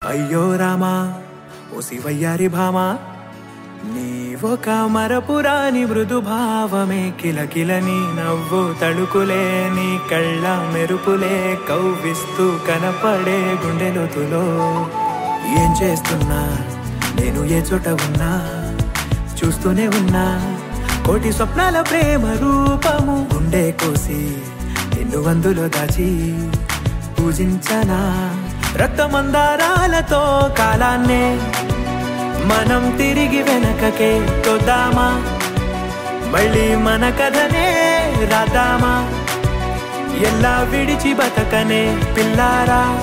అయ్యో రామా ఓ శివయ్యారి భామా నీవొక మరపురాని మృదు భావమే కిలకిలని నవ్వు తళుకులే నీ కళ్ళ మెరుపులే కవ్విస్తూ కనపడే గుండెలోతులో ఏం చేస్తున్నా నేను ఏ చోట ఉన్నా చూస్తూనే ఉన్నా కోటి స్వప్నాల ప్రేమ రూపము గుండె కోసి నిన్ను వందులో దాచి పూజించనా రక్తమందారాలతో కాలాన్నే మనం తిరిగి వెనకకే తొద్దామా మళ్ళీ మన కథనే రాద్దామా ఎలా విడిచి బతకనే పిల్లారా